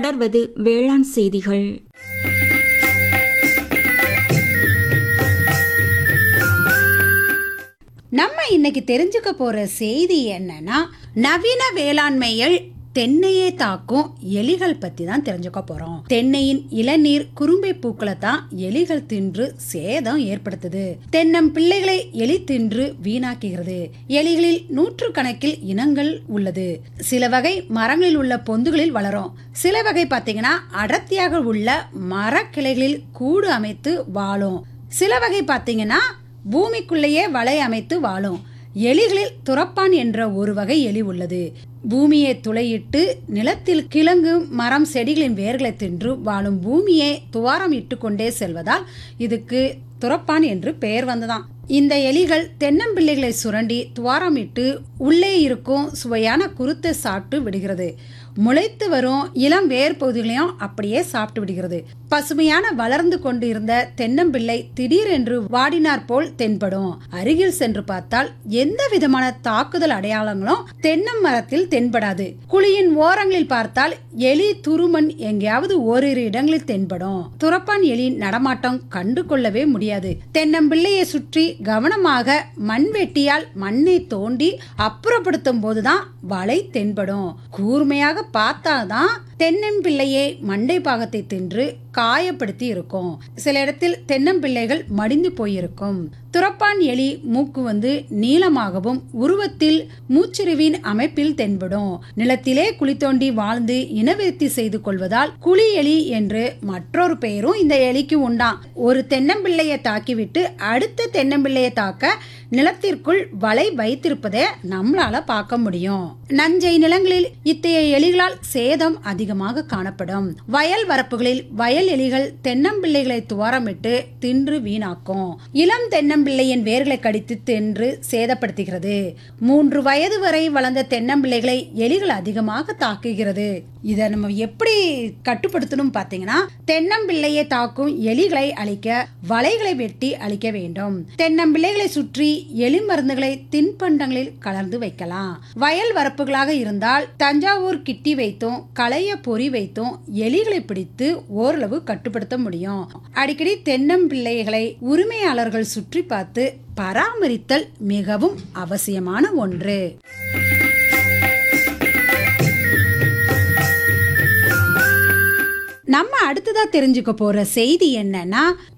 தொடர்வது வேளாண் செய்திகள் நம்ம இன்னைக்கு தெரிஞ்சுக்க போற செய்தி என்னன்னா நவீன வேளாண்மையில் தென்னையே தாக்கும் எலிகள் பத்தி தான் தெரிஞ்சுக்க போறோம் தென்னையின் இளநீர் குறும்பை பூக்களை தான் எலிகள் தின்று சேதம் ஏற்படுத்துது தென்னம் பிள்ளைகளை எலி தின்று வீணாக்குகிறது எலிகளில் நூற்று கணக்கில் இனங்கள் உள்ளது சில வகை மரங்களில் உள்ள பொந்துகளில் வளரும் சில வகை பார்த்தீங்கன்னா அடர்த்தியாக உள்ள மரக்கிளைகளில் கூடு அமைத்து வாழும் சில வகை பார்த்தீங்கன்னா பூமிக்குள்ளேயே வலை அமைத்து வாழும் எலிகளில் துரப்பான் என்ற ஒரு வகை எலி உள்ளது பூமியை துளையிட்டு நிலத்தில் கிழங்கு மரம் செடிகளின் வேர்களை தின்று வாழும் பூமியை துவாரம் இட்டு கொண்டே செல்வதால் இதுக்கு துரப்பான் என்று பெயர் வந்ததாம் இந்த எலிகள் தென்னம்பிள்ளைகளை சுரண்டி துவாரமிட்டு உள்ளே இருக்கும் சுவையான குருத்தை சாப்பிட்டு விடுகிறது முளைத்து வரும் இளம் வேர் பகுதிகளையும் அப்படியே சாப்பிட்டு விடுகிறது பசுமையான வளர்ந்து கொண்டு இருந்த தென்னம்பிள்ளை திடீரென்று வாடினார் போல் தென்படும் அருகில் சென்று பார்த்தால் எந்த விதமான தாக்குதல் அடையாளங்களும் தென்னம் மரத்தில் தென்படாது குழியின் ஓரங்களில் பார்த்தால் எலி துருமன் எங்கேயாவது ஓரிரு இடங்களில் தென்படும் துரப்பான் எலி நடமாட்டம் கண்டு கொள்ளவே முடியாது தென்னம்பிள்ளையை சுற்றி கவனமாக மண்வெட்டியால் மண்ணை தோண்டி அப்புறப்படுத்தும் போதுதான் வலை தென்படும் கூர்மையாக பார்த்தாதான் தென்னம்பிள்ளையை மண்டை பாகத்தை தின்று காயப்படுத்தி இருக்கும் சில இடத்தில் தென்னம்பிள்ளைகள் மடிந்து போயிருக்கும் துரப்பான் எலி மூக்கு வந்து நீளமாகவும் உருவத்தில் மூச்சிறுவின் அமைப்பில் தென்படும் நிலத்திலே குழி தோண்டி வாழ்ந்து இனவிருத்தி செய்து கொள்வதால் குழி எலி என்று மற்றொரு பெயரும் இந்த எலிக்கு உண்டாம் ஒரு தென்னம்பிள்ளையை தாக்கிவிட்டு அடுத்த தென்னம்பிள்ளையை தாக்க நிலத்திற்குள் வலை வைத்திருப்பதை நம்மளால பார்க்க முடியும் நஞ்சை நிலங்களில் இத்தகைய எலிகளால் சேதம் அதிகமாக காணப்படும் வயல் வரப்புகளில் வயல் எலிகள் தென்னம்பிள்ளைகளை துவாரமிட்டு தின்று வீணாக்கும் இளம் தென்னம்பிள்ளையின் வேர்களை கடித்து தின்று சேதப்படுத்துகிறது மூன்று வயது வரை வளர்ந்த தென்னம்பிள்ளைகளை எலிகள் அதிகமாக தாக்குகிறது இதை நம்ம எப்படி கட்டுப்படுத்தணும் பார்த்தீங்கன்னா தென்னம்பிள்ளையை தாக்கும் எலிகளை அழிக்க வலைகளை வெட்டி அழிக்க வேண்டும் தென்னம்பிள்ளைகளை சுற்றி எலி மருந்துகளை தின்பண்டங்களில் கலந்து வைக்கலாம் வயல் வரப்புகளாக இருந்தால் தஞ்சாவூர் கிட்டி வைத்தும் களைய பொறி வைத்தும் எலிகளை பிடித்து ஓரளவு கட்டுப்படுத்த முடியும் அடிக்கடி தென்னம்பிள்ளைகளை உரிமையாளர்கள் சுற்றி பார்த்து பராமரித்தல் மிகவும் அவசியமான ஒன்று நம்ம அடுத்ததா தெரிஞ்சுக்க போற செய்தி என்னன்னா